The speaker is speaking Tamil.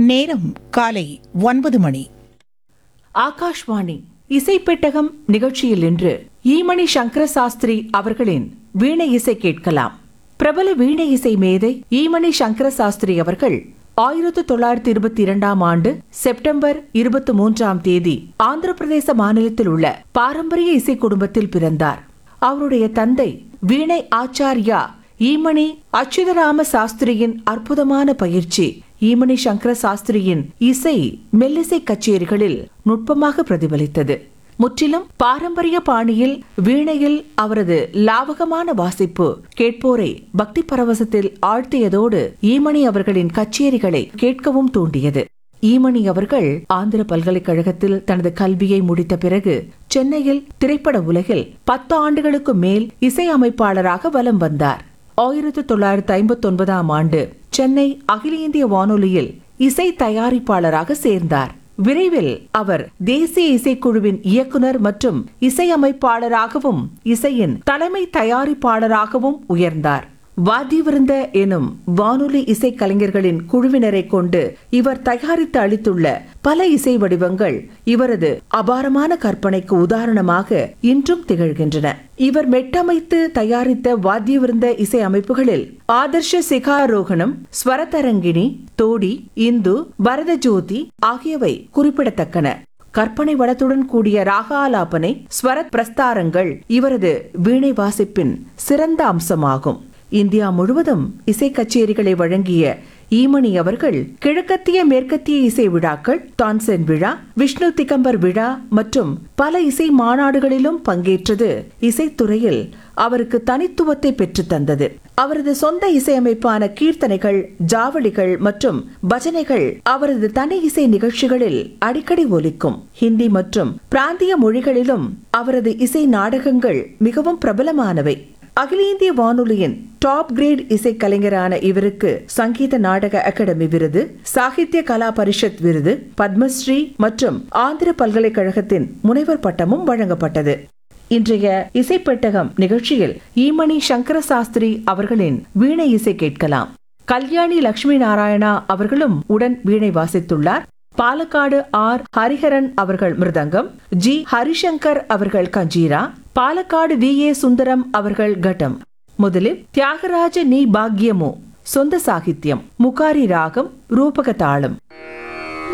நேரம் காலை ஒன்பது மணி ஆகாஷ்வாணி இசைப்பெட்டகம் நிகழ்ச்சியில் இன்று ஈமணி சங்கர சாஸ்திரி அவர்களின் வீணை இசை கேட்கலாம் பிரபல வீணை இசை மேதை ஈமணி சங்கர சாஸ்திரி அவர்கள் ஆயிரத்து தொள்ளாயிரத்தி இருபத்தி இரண்டாம் ஆண்டு செப்டம்பர் இருபத்தி மூன்றாம் தேதி ஆந்திர பிரதேச மாநிலத்தில் உள்ள பாரம்பரிய இசை குடும்பத்தில் பிறந்தார் அவருடைய தந்தை வீணை ஆச்சாரியா ஈமணி அச்சுதராம சாஸ்திரியின் அற்புதமான பயிற்சி ஈமணி சங்கர சாஸ்திரியின் இசை மெல்லிசை கச்சேரிகளில் நுட்பமாக பிரதிபலித்தது முற்றிலும் பாரம்பரிய பாணியில் வீணையில் அவரது லாவகமான வாசிப்பு கேட்போரை பக்தி பரவசத்தில் ஆழ்த்தியதோடு ஈமணி அவர்களின் கச்சேரிகளை கேட்கவும் தூண்டியது ஈமணி அவர்கள் ஆந்திர பல்கலைக்கழகத்தில் தனது கல்வியை முடித்த பிறகு சென்னையில் திரைப்பட உலகில் பத்து ஆண்டுகளுக்கு மேல் இசையமைப்பாளராக வலம் வந்தார் ஆயிரத்து தொள்ளாயிரத்து ஐம்பத்தி ஒன்பதாம் ஆண்டு சென்னை அகில இந்திய வானொலியில் இசை தயாரிப்பாளராக சேர்ந்தார் விரைவில் அவர் தேசிய இசைக்குழுவின் இயக்குனர் மற்றும் இசையமைப்பாளராகவும் இசையின் தலைமை தயாரிப்பாளராகவும் உயர்ந்தார் வாத்தியவிருந்த எனும் வானொலி இசை கலைஞர்களின் குழுவினரை கொண்டு இவர் தயாரித்து அளித்துள்ள பல இசை வடிவங்கள் இவரது அபாரமான கற்பனைக்கு உதாரணமாக இன்றும் திகழ்கின்றன இவர் மெட்டமைத்து தயாரித்த வாத்தியவிருந்த இசை அமைப்புகளில் ஆதர்ஷ சிகாரோகணம் ஸ்வரதரங்கிணி தோடி இந்து பரதஜோதி ஆகியவை குறிப்பிடத்தக்கன கற்பனை வளத்துடன் கூடிய ராகாலாபனை ஸ்வரத் பிரஸ்தாரங்கள் இவரது வீணை வாசிப்பின் சிறந்த அம்சமாகும் இந்தியா முழுவதும் இசை கச்சேரிகளை வழங்கிய ஈமணி அவர்கள் கிழக்கத்திய மேற்கத்திய இசை விழாக்கள் தான்சென் விழா விஷ்ணு திகம்பர் விழா மற்றும் பல இசை மாநாடுகளிலும் பங்கேற்றது இசைத்துறையில் அவருக்கு தனித்துவத்தை பெற்று தந்தது அவரது சொந்த இசையமைப்பான கீர்த்தனைகள் ஜாவளிகள் மற்றும் பஜனைகள் அவரது தனி இசை நிகழ்ச்சிகளில் அடிக்கடி ஒலிக்கும் ஹிந்தி மற்றும் பிராந்திய மொழிகளிலும் அவரது இசை நாடகங்கள் மிகவும் பிரபலமானவை அகில இந்திய வானொலியின் டாப் கிரேட் இசைக்கலைஞரான இவருக்கு சங்கீத நாடக அகாடமி விருது சாகித்ய கலா பரிஷத் விருது பத்மஸ்ரீ மற்றும் ஆந்திர பல்கலைக்கழகத்தின் முனைவர் பட்டமும் வழங்கப்பட்டது இன்றைய இசைப்பெட்டகம் நிகழ்ச்சியில் ஈமணி சங்கர சாஸ்திரி அவர்களின் வீணை இசை கேட்கலாம் கல்யாணி லட்சுமி நாராயணா அவர்களும் உடன் வீணை வாசித்துள்ளார் பாலக்காடு ஆர் ஹரிஹரன் அவர்கள் மிருதங்கம் ஜி ஹரிசங்கர் அவர்கள் கஞ்சீரா பாலக்காடு வி ஏ சுந்தரம் அவர்கள் கட்டம் முதலில் தியாகராஜ நீ பாக்யமோ சொந்த சாகித்யம் முகாரி ராகம் ரூபக தாளம்